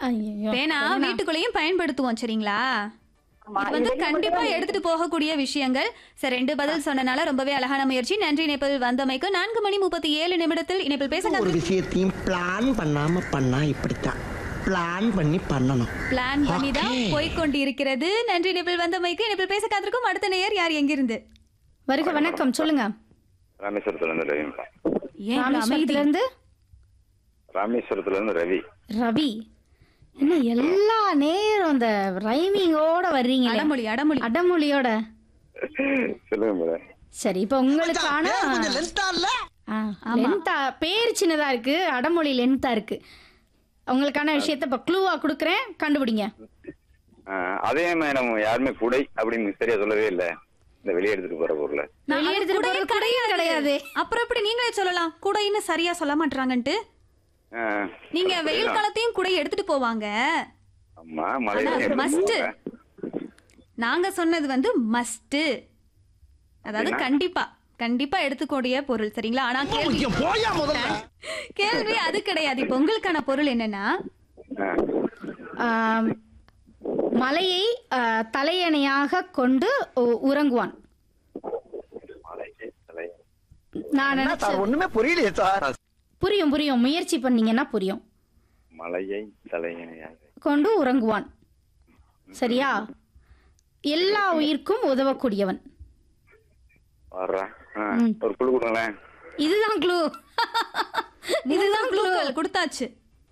ஐயோ பேனா வீட்டுக்குள்ளேயும் பயன்படுத்துவோம் சரிங்களா ஆமா, இது வந்து இதையும் கண்டிப்பா மட்டும் எடுத்துட்டு போகக்கூடிய விஷயங்கள் சரி ரெண்டு பதில் சொன்னனால ரொம்பவே அழகான முயற்சி நன்றி இணைப்பில் வந்தமைக்கு நான்கு மணி முப்பத்தி ஏழு நிமிடத்தில் இணைப்பில் பேச ஒரு விஷயத்தையும் பிளான் பண்ணாம பண்ணா இப்படித்தான் பிளான் பண்ணி பண்ணணும் பிளான் பண்ணி தான் Okay. போய்கொண்டு இருக்கிறது நன்றி இணைப்பில் வந்தமைக்கு இணைப்பில் பேச காத்திருக்கும் அடுத்த நேயர் யார் எங்கிருந்து வருக வணக்கம் சொல்லுங்க ராமேஸ்வரத்துல இருந்து ரவிப்பா ஏன் இவ்வளவு அமைதி ராமேஸ்வரத்துல இருந்து ராமேஸ்வரத்துல இருந்து ரவி ரவி என்ன எல்லா நேரம் அந்த ரைமிங்கோட வர்றீங்களே அடமொழி அடமொழி அடமொழியோட சொல்லுங்க மேடம் சரி இப்ப உங்களுக்கான லென்த்தா இல்ல ஆ, லென்த்தா பேர் சின்னதா இருக்கு அடமொழி லென்த்தா இருக்கு உங்களுக்கான விஷயத்த இப்ப க்ளூவா கொடுக்குறேன் கண்டுபிடிங்க அதே மேடம் யாருமே குடை அப்படின்னு சரியா சொல்லவே இல்ல இந்த வெளியே எடுத்துட்டு போற பொருளை நான் வெளிய அது எடுத்துட்டு கூடயே போறது கூடயே கிடையாது. அப்புறம் எப்படி நீங்களே சொல்லலாம் கூடைன்னு சரியா சொல்ல மாட்டாங்கன்ட்டு ஆ, நீங்க வெயில் சரிதான். காலத்தையும் கூட எடுத்துட்டு போவாங்க ஆமா ஆனா மழையில அது எடுத்துட்டு must. போவேன். நாங்க சொன்னது வந்து மஸ்ட் அதாவது அப்படின்னா? கண்டிப்பா கண்டிப்பா எடுத்துக்கூடிய பொருள் சரிங்களா ஆனா கேள்வி போயா முதல்ல கேள்வி அது கிடையாது இப்ப உங்களுக்கான பொருள் என்னன்னா ஆ, ஆம், மலையை ஆ, தலையணையாக கொண்டு உ- உறங்குவான் மலைக்கு தலை. நான் என்ன நினைச்ச சார் ஒண்ணுமே புரியலையே சார் புரியும் புரியும் முயற்சி பண்ணீங்கன்னா புரியும் மலையை தலையணையாக கொண்டு உறங்குவான் சரியா எல்லா உயிர்க்கும் உதவக்கூடியவன் வர்றா ஆ, ம். ஒரு குழு கொடுங்களேன் இதுதான் க்ளூ இதுதான் க்ளூ குழுக்கள் கொடுத்தாச்சு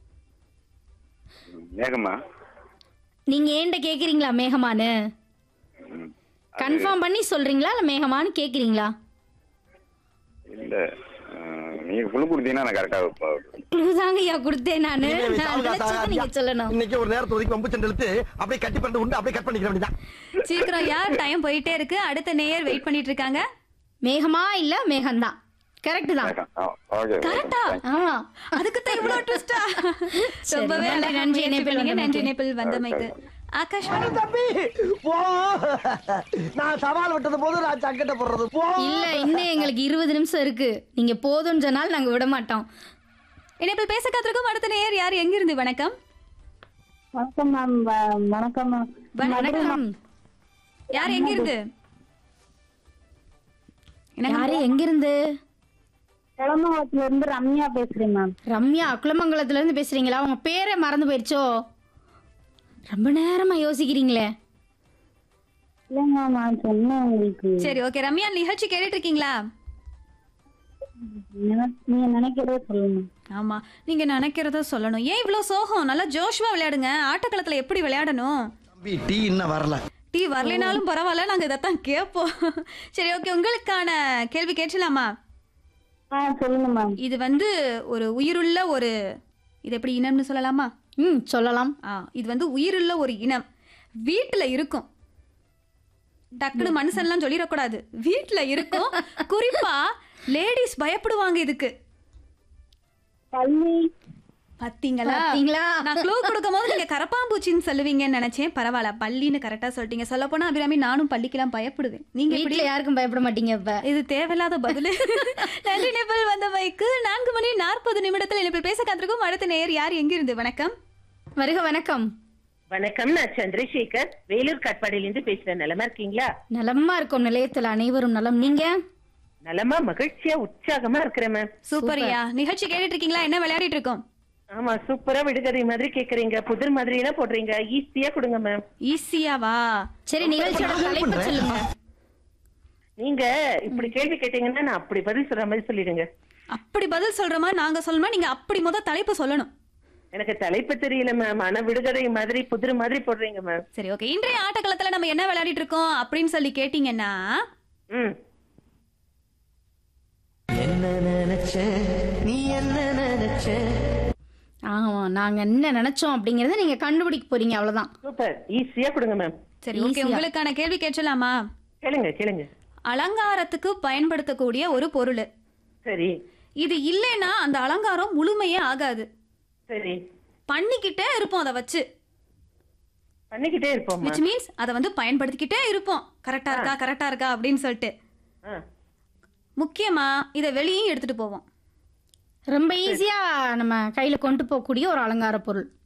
மேகமா நீங்க ஏன்ட கேக்குறீங்களா மேகமான்னு ம். கன்ஃபார்ம் பண்ணி சொல்றீங்களா இல்ல மேகமான்னு கேக்குறீங்களா இல்ல ஆ, நீங்க குழு கொடுத்தீங்கன்னா நான் கரெக்டா க்ளூ தாங்க ஐயா கொடுத்தேன் நானு இனிமே நான் சாவுகா நினைச்சதை சாகா. நீங்க சொல்லணும் இன்னைக்கு ஒரு நேரத்தை ஒதுக்கி வம்பு சண்டை இழுத்து அப்படியே கட்டி பண்ணி உண்டு அப்படியே கட் பண்ணிக்கிற வேண்டியதான் சீக்கிரம் யார் டைம் போயிட்டே இருக்கு அடுத்த நேயர் வெயிட் பண்ணிட்டு இருக்காங்க மேகமா இல்ல மேகம்தான் கரெக்ட் தான் ஓகே கரெக்டா ஆமா அதுக்கு தான் இவ்வளவு ட்விஸ்டா சரி, ரொம்பவே நன்றி, அழகா நன்றி, முயற்சி இணைப்பில் பண்ணீங்க. நன்றி வந்தமைக்கு. இணைப்பில் வந்தமைக்கு ஆகாஷ்வாணி தம்பி போ நான் சவால் விட்டது போது நான் சக்கட்ட போடுறது போ இல்ல இன்னும் எங்களுக்கு இருபது நிமிஷம் இருக்கு நீங்க போதும்னு சொன்னால் நாங்க விட மாட்டோம் இணைப்பில் பேச காத்திருக்கும் அடுத்த நேயர் யார் எங்கிருந்து வணக்கம் வணக்கம் மேம் வ- வணக்கம் மேம் வணக்கம் யார் எங்கிருந்து என்னங்க யாரு எங்கிருந்து குளமங்கலத்துல இருந்து ரம்யா பேசுறேன் மேம் ரம்யா குளமங்கலத்துல இருந்து பேசுறீங்களா உங்க பேரை மறந்து போயிடுச்சோ ரொம்ப நேரமா யோசிக்கிறீங்களே இல்லைங்க நான் சொன்னேன் உங்களுக்கு சரி ஓகே ரம்யா நிகழ்ச்சி கேட்டுட்டு இருக்கீங்களா நினை- நீங்க நினைக்கிறத சொல்லுங்க ஆமா நீங்க நினைக்கிறத சொல்லணும் ஏன் இவ்வளவு சோகம் நல்லா ஜோஷ்வா விளையாடுங்க ஆட்டக்களத்துல எப்படி விளையாடணும் தம்பி டீ இன்னும் வரல டீ வரலைனாலும் பரவாயில்ல நாங்க இதைத்தான் கேட்போம் சரி ஓகே உங்களுக்கான கேள்வி கேட்கலாமா ஆ சொல்லுங்க மேம் இது வந்து ஒரு உயிருள்ள ஒரு இது எப்படி இனம்னு சொல்லலாமா ம் சொல்லலாம் ஆ இது வந்து உயிருள்ள ஒரு இனம் வீட்டுல இருக்கும் டக்குனு மனுஷன்லாம் சொல்லிடக்கூடாது வீட்டுல இருக்கும் குறிப்பா லேடிஸ் பயப்படுவாங்க இதுக்கு பள்ளி பாத்தீங்களா பாத்தீங்களா? நான் க்ளூ கொடுக்கும் போது நீங்க கரப்பாம்பூச்சின்னு சொல்லுவீங்கன்னு நினைச்சேன் பரவாயில்ல பள்ளின்னு கரெக்டா சொல்லிட்டீங்க சொல்ல போனா அபிராமி நானும் பள்ளிக்கெல்லாம் பயப்படுவேன் நீங்க எப்படி வீட்டுல யாருக்கும் பயப்பட மாட்டீங்க இப்ப இது தேவையில்லாத பதில் நன்றி நிபிள் வந்த மைக்கு நான்கு மணி நாற்பது நிமிடத்தில் நிபிள் பேச காத்திருக்கும் அடுத்த நேயர் யார் எங்கிருந்து வணக்கம் வருக வணக்கம் வணக்கம் நான் சந்திரசேகர் வேலூர் காட்பாடியிலிருந்து பேசுறேன் நலமா இருக்கீங்களா நலமா இருக்கும் நிலையத்தில் அனைவரும் நலம் நீங்க நலமா மகிழ்ச்சியா உற்சாகமா இருக்கிறேன் மேம் சூப்பர்யா நிகழ்ச்சி கேட்டுட்டு இருக்கீங்களா என்ன விளையாடிட்டு இருக்கோம் ஆமா சூப்பரா விடுகதை மாதிரி கேக்குறீங்க புதிர் மாதிரி எல்லாம் போடுறீங்க ஈஸியா கொடுங்க மேம் ஈஸியாவா சரி நிகழ்ச்சியோட தலைப்பு சொல்லுங்க நீங்க இப்படி கேள்வி கேட்டீங்கன்னா நான் அப்படி பதில் சொல்ற மாதிரி சொல்லிடுங்க அப்படி பதில் சொல்ற மாதிரி நாங்க சொல்லணுமா நீங்க அப்படி முத தலைப்பு சொல்லணும் எனக்கு தலைப்பு தெரியல மேம் ஆனா விடுகதை மாதிரி புதிர் மாதிரி போடுறீங்க மேம் சரி ஓகே இன்றைய ஆட்டக்களத்துல நம்ம என்ன விளையாடிட்டு இருக்கோம் அப்படின்னு சொல்லி கேட்டீங்கன்னா ம் என்ன நினைச்ச நீ என்ன நினைச்ச ஆமா நாங்க என்ன நினைச்சோம் அப்படிங்கறத நீங்க கண்டுபிடிக்க போறீங்க அவ்வளவுதான் சூப்பர் ஈஸியா கொடுங்க மேம் சரி ஓகே Easy-ஆ. உங்களுக்கான கேள்வி கேட்கலாமா கேளுங்க கேளுங்க அலங்காரத்துக்கு பயன்படுத்தக்கூடிய ஒரு பொருள் சரி இது இல்லைன்னா அந்த அலங்காரம் முழுமையே ஆகாது சரி பண்ணிக்கிட்டே இருப்போம் அதை வச்சு பண்ணிக்கிட்டே இருப்போம்மா விச் மீன்ஸ் அதை வந்து பயன்படுத்திக்கிட்டே இருப்போம் கரெக்டா இருக்கா கரெக்டா இருக்கா அப்படின்னு சொல்லிட்டு ஆ, முக்கியமா இதை வெளியும் எடுத்துட்டு போவோம் ரொம்ப ஈஸியா நம்ம கையில கொண்டு போகக்கூடிய ஒரு அலங்கார பொருள்